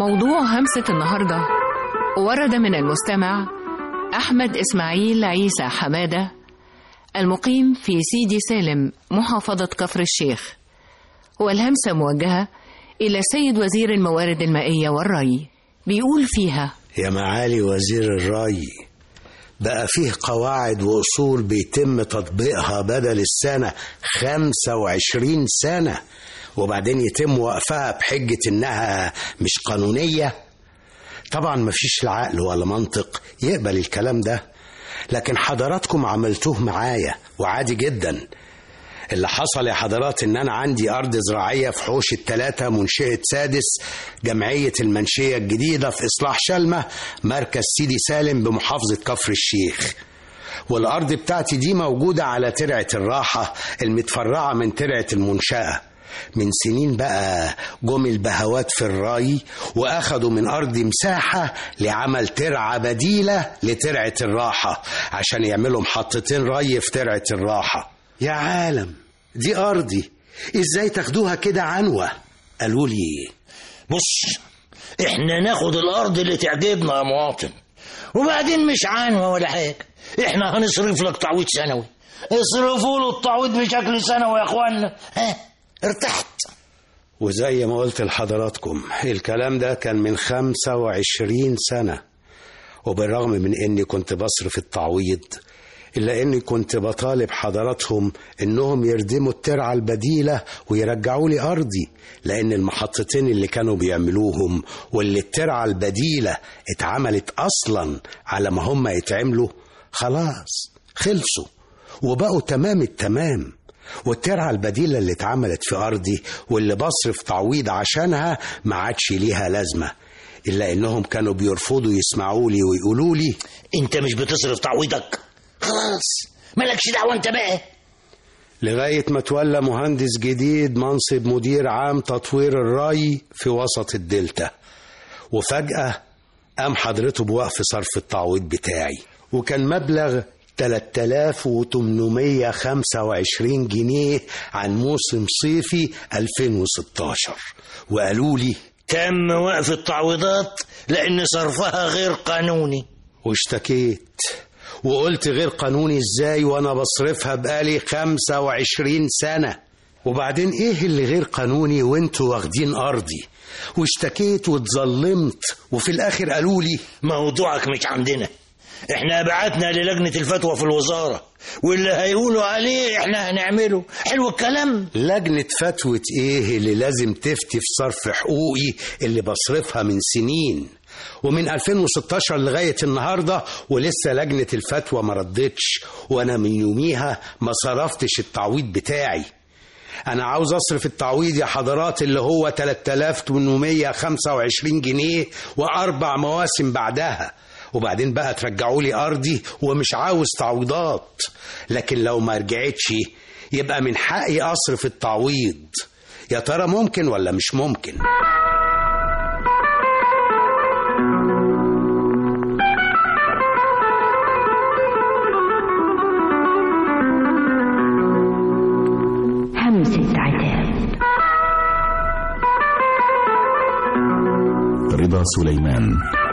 موضوع همسة النهاردة ورد من المستمع أحمد إسماعيل عيسى حمادة المقيم في سيدي سالم محافظة كفر الشيخ والهمسة موجهة إلى السيد وزير الموارد المائية والري بيقول فيها يا معالي وزير الري بقى فيه قواعد وأصول بيتم تطبيقها بدل السنة 25 سنة وبعدين يتم وقفها بحجة إنها مش قانونية طبعا مفيش العقل ولا منطق يقبل الكلام ده لكن حضراتكم عملتوه معايا وعادي جدا اللي حصل يا حضرات ان انا عندي ارض زراعيه في حوش التلاتة منشئه سادس جمعيه المنشيه الجديده في اصلاح شلمه مركز سيدي سالم بمحافظه كفر الشيخ والارض بتاعتي دي موجوده على ترعه الراحه المتفرعه من ترعه المنشاه من سنين بقى جم البهوات في الري واخدوا من ارضي مساحه لعمل ترعه بديله لترعه الراحه عشان يعملوا محطتين ري في ترعه الراحه يا عالم دي ارضي ازاي تاخدوها كده عنوه قالوا لي بص احنا ناخد الارض اللي تعجبنا يا مواطن وبعدين مش عنوة ولا حاجة احنا هنصرف لك تعويض سنوي اصرفوا له التعويض بشكل سنوي يا اخوانا ها ارتحت وزي ما قلت لحضراتكم الكلام ده كان من 25 سنة وبالرغم من اني كنت بصرف التعويض إلا إني كنت بطالب حضراتهم إنهم يردموا الترعة البديلة ويرجعوا لي أرضي لأن المحطتين اللي كانوا بيعملوهم واللي الترعة البديلة اتعملت أصلا على ما هم يتعملوا خلاص خلصوا وبقوا تمام التمام والترعة البديلة اللي اتعملت في أرضي واللي بصرف تعويض عشانها ما عادش ليها لازمة إلا إنهم كانوا بيرفضوا يسمعوا لي ويقولوا لي انت مش بتصرف تعويضك خلاص مالكش دعوة انت بقى لغاية ما تولى مهندس جديد منصب مدير عام تطوير الري في وسط الدلتا وفجأة قام حضرته بوقف صرف التعويض بتاعي وكان مبلغ 3825 جنيه عن موسم صيفي 2016 وقالوا لي تم وقف التعويضات لأن صرفها غير قانوني واشتكيت وقلت غير قانوني ازاي وانا بصرفها بقالي 25 سنة وبعدين ايه اللي غير قانوني وانتوا واخدين ارضي واشتكيت واتظلمت وفي الاخر قالوا لي موضوعك مش عندنا احنا بعتنا للجنة الفتوى في الوزارة واللي هيقولوا عليه احنا هنعمله حلو الكلام لجنة فتوى ايه اللي لازم تفتي في صرف حقوقي اللي بصرفها من سنين ومن 2016 لغاية النهاردة ولسه لجنة الفتوى ما ردتش وأنا من يوميها ما صرفتش التعويض بتاعي أنا عاوز أصرف التعويض يا حضرات اللي هو 3825 جنيه وأربع مواسم بعدها وبعدين بقى ترجعوا لي أرضي ومش عاوز تعويضات لكن لو ما رجعتش يبقى من حقي أصرف التعويض يا ترى ممكن ولا مش ممكن؟ همسة عتاب رضا سليمان